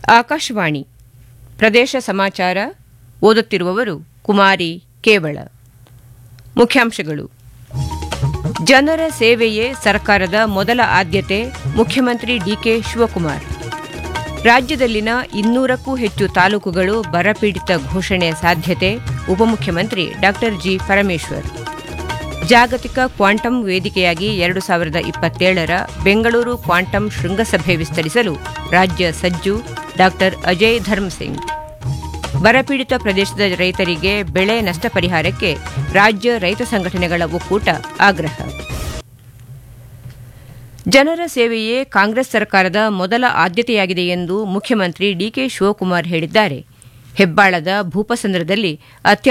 ಆಕಾಶವಾಣಿ ಪ್ರದೇಶ ಸಮಾಚಾರ ಓದುತ್ತಿರುವವರು ಕುಮಾರಿ ಕೇವಳ ಮುಖ್ಯಾಂಶಗಳು ಜನರ ಸೇವೆಯೇ ಸರ್ಕಾರದ ಮೊದಲ ಆದ್ಯತೆ ಮುಖ್ಯಮಂತ್ರಿ ಡಿಕೆ ಶಿವಕುಮಾರ್ ರಾಜ್ಯದಲ್ಲಿನ ಇನ್ನೂರಕ್ಕೂ ಹೆಚ್ಚು ತಾಲೂಕುಗಳು ಬರಪೀಡಿತ ಘೋಷಣೆ ಸಾಧ್ಯತೆ ಉಪಮುಖ್ಯಮಂತ್ರಿ ಡಾ ಜಿ ಪರಮೇಶ್ವರ್ ಜಾಗತಿಕ ಕ್ವಾಂಟಮ್ ವೇದಿಕೆಯಾಗಿ ಎರಡು ಸಾವಿರದ ಇಪ್ಪತ್ತೇಳರ ಬೆಂಗಳೂರು ಕ್ವಾಂಟಮ್ ಶೃಂಗಸಭೆ ವಿಸ್ತರಿಸಲು ರಾಜ್ಯ ಸಜ್ಜು ಡಾ ಅಜಯ್ ಧರ್ಮಸಿಂಗ್ ಬರಪೀಡಿತ ಪ್ರದೇಶದ ರೈತರಿಗೆ ಬೆಳೆ ನಷ್ಟ ಪರಿಹಾರಕ್ಕೆ ರಾಜ್ಯ ರೈತ ಸಂಘಟನೆಗಳ ಒಕ್ಕೂಟ ಆಗ್ರಹ ಜನರ ಸೇವೆಯೇ ಕಾಂಗ್ರೆಸ್ ಸರ್ಕಾರದ ಮೊದಲ ಆದ್ಯತೆಯಾಗಿದೆ ಎಂದು ಮುಖ್ಯಮಂತ್ರಿ ಡಿಕೆ ಶಿವಕುಮಾರ್ ಹೇಳಿದ್ದಾರೆ ಹೆಬ್ಬಾಳದ ಭೂಪಸಂದ್ರದಲ್ಲಿ ಅತ್ಯ